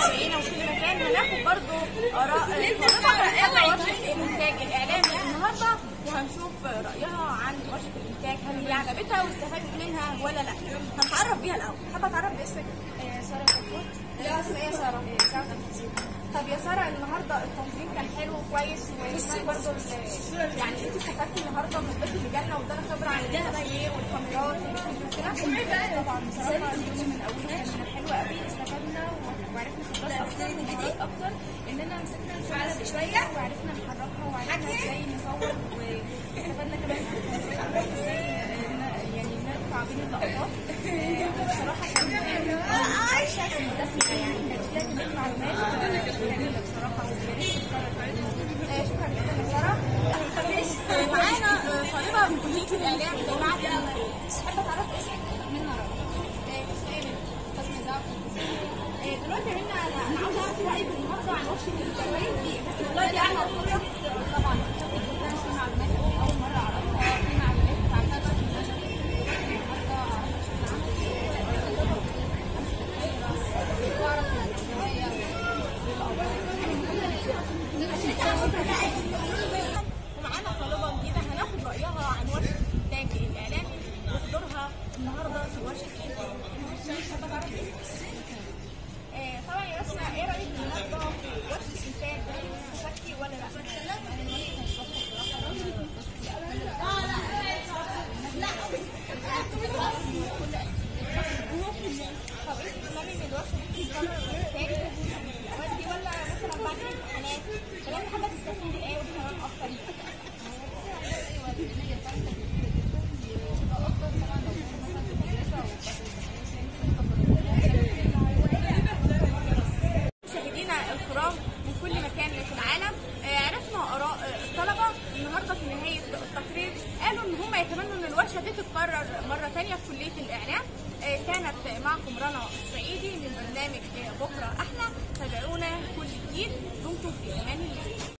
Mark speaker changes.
Speaker 1: متابعينا وكل مكان هناخد برضو اراء طالبه على ورشه الانتاج الاعلامي النهارده وهنشوف رايها عن ورشه الانتاج هل هي عجبتها واستفادت منها ولا لا هنتعرف بيها الاول حابه اتعرف باسمك
Speaker 2: سارة كتكوت
Speaker 1: لا اسم ايه يا ساره
Speaker 2: سارة كتكوت
Speaker 1: طب يا ساره النهارده التنظيم كان حلو وكويس وكمان برضه ال- يعني انت استفدتي النهارده من الضيف اللي جالنا وادانا خبره عن الداتا ايه والكاميرات والكده طبعا بصراحه اليوم من اوله كان حلو قوي استفدنا وعرفنا خبرات اكتر ومهارات اكتر اننا مسكنا الكاميرا شويه وعرفنا نحركها وعرفنا ازاي نصور واستفدنا كمان في التنظيم ازاي ن- يعني نرفع بين اللقطات آه، بصراحه كان عايشه كان دسمه يعني كانت فيها كميه معلومات جميله بصراحه ويا ريت تتكرر آه، شكرا جدا يا ساره آه، معانا آه، طالبه من كليه الاعلام جامعه المنوفيه حابه تعرف اسمك منى رأي قسم ايه منى؟ قسم اذاعه آه، دلوقتي يا منى انا أنا عاوزه اعرف رايك النهارده عن ورشه التمرين دي والله دي انا طبعا استفدت جدا في معلومات اول مره اعرفها في معلومات اتعلمتها في النظري النهارده عرفت واعرف النظريه ومعانا طالبه جديده هناخد رايها عن ورشه الانتاج الاعلامي وحضورها النهارده في ورشه الانتاج حابه تعرف اسمك؟ آه، طبعا يا اسماء ايه رايك النهارده في ورشه الانتاج استفدتي ولا لا؟ طب انت بتطلبي من الورشه دي تكرر تاني الاوقات دي ولا مثلا بعد الامتحانات؟ كمان حابه تستفيدي ايه وكمان اكتر مشاهدينا الكرام من كل مكان في العالم آه، عرفنا اراء آه، الطلبه النهارده في نهايه التقرير قالوا ان هم يتمنوا ان الورشه دي تتكرر مره ثانيه في كليه الاعلام آه، كانت معكم رنا الصعيدي من برنامج آه، بكره احلى تابعونا كل جديد دمتم في امان الله